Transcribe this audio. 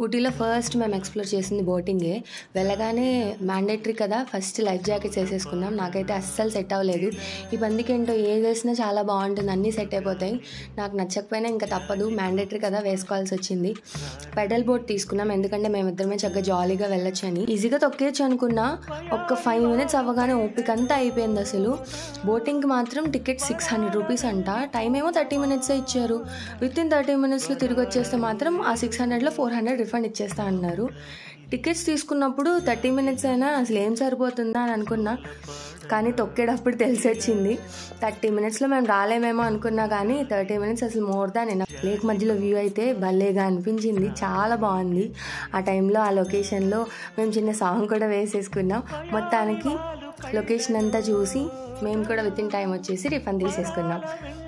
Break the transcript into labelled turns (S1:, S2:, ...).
S1: ఊటీలో ఫస్ట్ మేము ఎక్స్ప్లోర్ చేసింది బోటింగే వెళ్ళగానే మ్యాండేటరీ కదా ఫస్ట్ లైఫ్ జాకెట్స్ వేసేసుకున్నాం నాకైతే అస్సలు సెట్ అవ్వలేదు ఈ బందికి ఏంటో ఏది వేసినా చాలా బాగుంటుంది అన్నీ సెట్ అయిపోతాయి నాకు నచ్చకపోయినా ఇంకా తప్పదు మ్యాండేటరీ కదా వేసుకోవాల్సి వచ్చింది పెడల్ బోట్ తీసుకున్నాం ఎందుకంటే మేమిద్దరమే చక్కగా జాలీగా వెళ్ళొచ్చు అని ఈజీగా తొక్కేయచ్చు అనుకున్నా ఒక్క ఫైవ్ మినిట్స్ అవ్వగానే ఓపిక అంతా అయిపోయింది అసలు బోటింగ్కి మాత్రం టికెట్ సిక్స్ హండ్రెడ్ రూపీస్ అంట టైం ఏమో థర్టీ మినిట్సే ఇచ్చారు విత్ ఇన్ థర్టీ మినిట్స్లో తిరిగి వచ్చేస్తే మాత్రం ఆ సిక్స్ హండ్రెడ్లో ఫోర్ హండ్రెడ్ రిఫండ్ ఇచ్చేస్తా అన్నారు టికెట్స్ తీసుకున్నప్పుడు థర్టీ మినిట్స్ అయినా అసలు ఏం సరిపోతుందా అని అనుకున్నా కానీ తొక్కేటప్పుడు తెలిసి వచ్చింది థర్టీ మినిట్స్లో మేము రాలేమేమో అనుకున్నా కానీ థర్టీ మినిట్స్ అసలు మోర్ దాన్ ఎన లేక్ మధ్యలో వ్యూ అయితే భలేగా అనిపించింది చాలా బాగుంది ఆ టైంలో ఆ లొకేషన్లో మేము చిన్న సాంగ్ కూడా వేసేసుకున్నాం మొత్తానికి లొకేషన్ అంతా చూసి మేము కూడా విత్ ఇన్ టైం వచ్చేసి రిఫండ్ తీసేసుకున్నాం